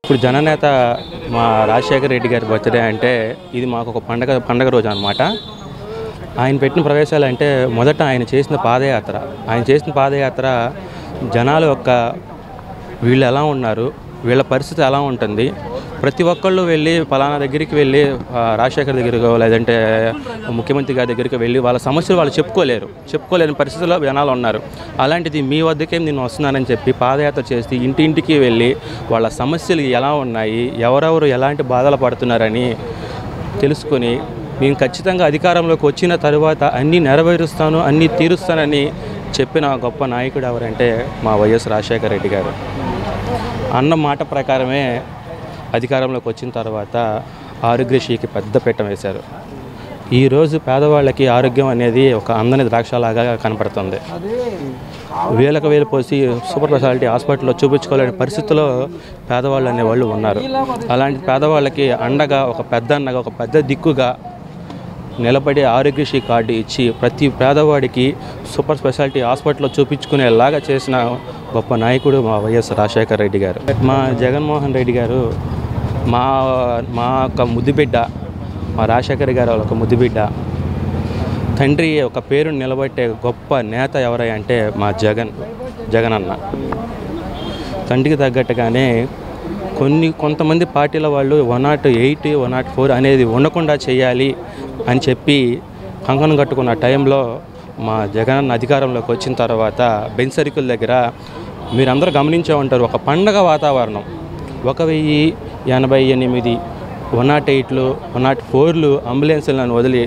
ఇప్పుడు జననేత మా రాజశేఖర రెడ్డి గారి బర్త్డే అంటే ఇది మాకు ఒక పండగ పండగ రోజు అనమాట ఆయన పెట్టిన ప్రవేశాలు అంటే మొదట ఆయన చేసిన పాదయాత్ర ఆయన చేసిన పాదయాత్ర జనాల యొక్క వీళ్ళు ఎలా ఉన్నారు వీళ్ళ పరిస్థితి ఎలా ఉంటుంది ప్రతి ఒక్కళ్ళు వెళ్ళి ఫలానా దగ్గరికి వెళ్ళి ఆ, రాజశేఖర్ దగ్గరికి లేదంటే ముఖ్యమంత్రి గారి దగ్గరికి వెళ్ళి వాళ్ళ సమస్యలు వాళ్ళు చెప్పుకోలేరు చెప్పుకోలేని పరిస్థితిలో జనాలు ఉన్నారు అలాంటిది మీ వద్దకే నేను వస్తున్నానని చెప్పి పాదయాత్ర చేసి ఇంటింటికి వెళ్ళి వాళ్ళ సమస్యలు ఎలా ఉన్నాయి ఎవరెవరు ఎలాంటి బాధలు పడుతున్నారని తెలుసుకొని నేను ఖచ్చితంగా అధికారంలోకి వచ్చిన తరువాత అన్నీ నెరవేరుస్తాను అన్నీ తీరుస్తానని చెప్పిన గొప్ప నాయకుడు ఎవరంటే మా వైఎస్ రాజశేఖర రెడ్డి గారు అన్న మాట ప్రకారమే అధికారంలోకి వచ్చిన తర్వాత ఆరోగ్యశ్రీకి పెద్ద పీట వేశారు ఈరోజు పేదవాళ్ళకి ఆరోగ్యం అనేది ఒక అందని ద్రాక్షలాగా కనపడుతుంది వేలకు వేలు పోసి సూపర్ స్పెషాలిటీ హాస్పిటల్లో చూపించుకోలేని పరిస్థితిలో పేదవాళ్ళు అనేవాళ్ళు ఉన్నారు అలాంటి పేదవాళ్ళకి అండగా ఒక పెద్ద అన్నగా ఒక పెద్ద దిక్కుగా నిలబడి ఆరోగ్యశ్రీ కార్డు ఇచ్చి ప్రతి పేదవాడికి సూపర్ స్పెషాలిటీ హాస్పిటల్లో చూపించుకునేలాగా చేసిన గొప్ప నాయకుడు మా వైఎస్ రాజశేఖర రెడ్డి గారు మా జగన్మోహన్ రెడ్డి గారు మా మా యొక్క ముద్దుబిడ్డ మా రాజశేఖర గారు వాళ్ళ ఒక ముద్దుబిడ్డ తండ్రి ఒక పేరు నిలబెట్టే గొప్ప నేత ఎవరై అంటే మా జగన్ జగన్ అన్న తండ్రికి తగ్గట్టుగానే కొన్ని కొంతమంది పార్టీల వాళ్ళు one nought eight one nought four అనేది ఉండకుండా చేయాలి అని చెప్పి కంకణం కట్టుకున్న టైంలో మా జగన్ అధికారంలోకి వచ్చిన తర్వాత బెంచ్ సర్కిల్ దగ్గర మీరందరూ గమనించే ఉంటారు ఒక పండగ వాతావరణం ఒక వెయ్యి ఎనభై ఎనిమిది వన్ నాట్ ఎయిట్లు వన్ నాట్ ఫోర్లు అంబులెన్స్లను వదిలి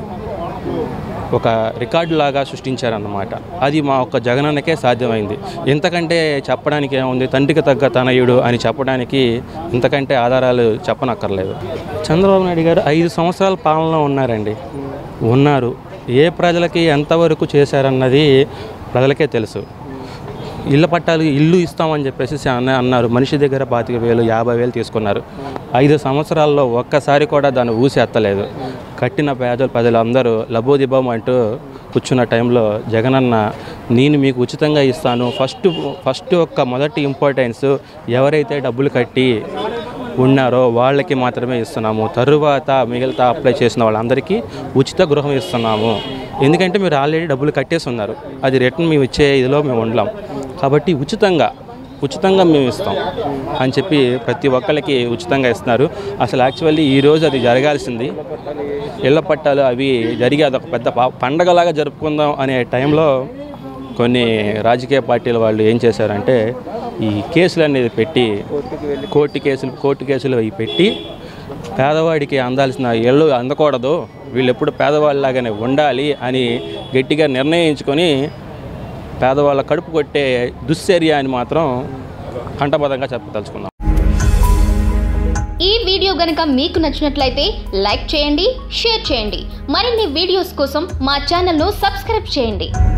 ఒక రికార్డు లాగా సృష్టించారన్నమాట అది మా ఒక్క జగనన్నకే సాధ్యమైంది ఇంతకంటే చెప్పడానికి ఏముంది తండ్రికి తగ్గ తనయుడు అని చెప్పడానికి ఇంతకంటే ఆధారాలు చెప్పనక్కర్లేదు చంద్రబాబు నాయుడు గారు ఐదు సంవత్సరాల పాలనలో ఉన్నారండి ఉన్నారు ఏ ప్రజలకి ఎంతవరకు చేశారన్నది ప్రజలకే తెలుసు ఇళ్ళ పట్టాలు ఇల్లు ఇస్తామని చెప్పేసి అన్న అన్నారు మనిషి దగ్గర పాతిక వేలు యాభై వేలు తీసుకున్నారు ఐదు సంవత్సరాల్లో ఒక్కసారి కూడా దాన్ని ఊసి ఎత్తలేదు కట్టిన పేదలు ప్రజలందరూ లబోదిబం అంటూ కూర్చున్న టైంలో జగనన్న నేను మీకు ఉచితంగా ఇస్తాను ఫస్ట్ ఫస్ట్ యొక్క మొదటి ఇంపార్టెన్స్ ఎవరైతే డబ్బులు కట్టి ఉన్నారో వాళ్ళకి మాత్రమే ఇస్తున్నాము తరువాత మిగతా అప్లై చేసిన వాళ్ళందరికీ ఉచిత గృహం ఇస్తున్నాము ఎందుకంటే మీరు ఆల్రెడీ డబ్బులు కట్టేసి ఉన్నారు అది రిటర్న్ మేము ఇచ్చే ఇదిలో మేము ఉండలేం కాబట్టి ఉచితంగా ఉచితంగా మేము ఇస్తాం అని చెప్పి ప్రతి ఒక్కరికి ఉచితంగా ఇస్తున్నారు అసలు యాక్చువల్లీ ఈరోజు అది జరగాల్సింది ఇళ్ల పట్టాలు అవి జరిగి అదొక పెద్ద పా- పండగలాగా జరుపుకుందాం అనే టైంలో కొన్ని రాజకీయ పార్టీల వాళ్ళు ఏం చేశారంటే ఈ కేసులు అనేది పెట్టి కోర్టు కేసులు కోర్టు కేసులు అవి పెట్టి పేదవాడికి అందాల్సిన ఇళ్ళు అందకూడదు వీళ్ళు ఎప్పుడు పేదవాళ్ళలాగానే ఉండాలి అని గట్టిగా నిర్ణయించుకొని పేదవాళ్ళ కడుపు కొట్టే దుశ్చర్య అని మాత్రం కంటబద్ధంగా చెప్పదలుచుకున్నాం ఈ వీడియో గనుక మీకు నచ్చినట్లయితే లైక్ చేయండి షేర్ చేయండి మరిన్ని వీడియోస్ కోసం మా ఛానల్ను సబ్స్క్రైబ్ చేయండి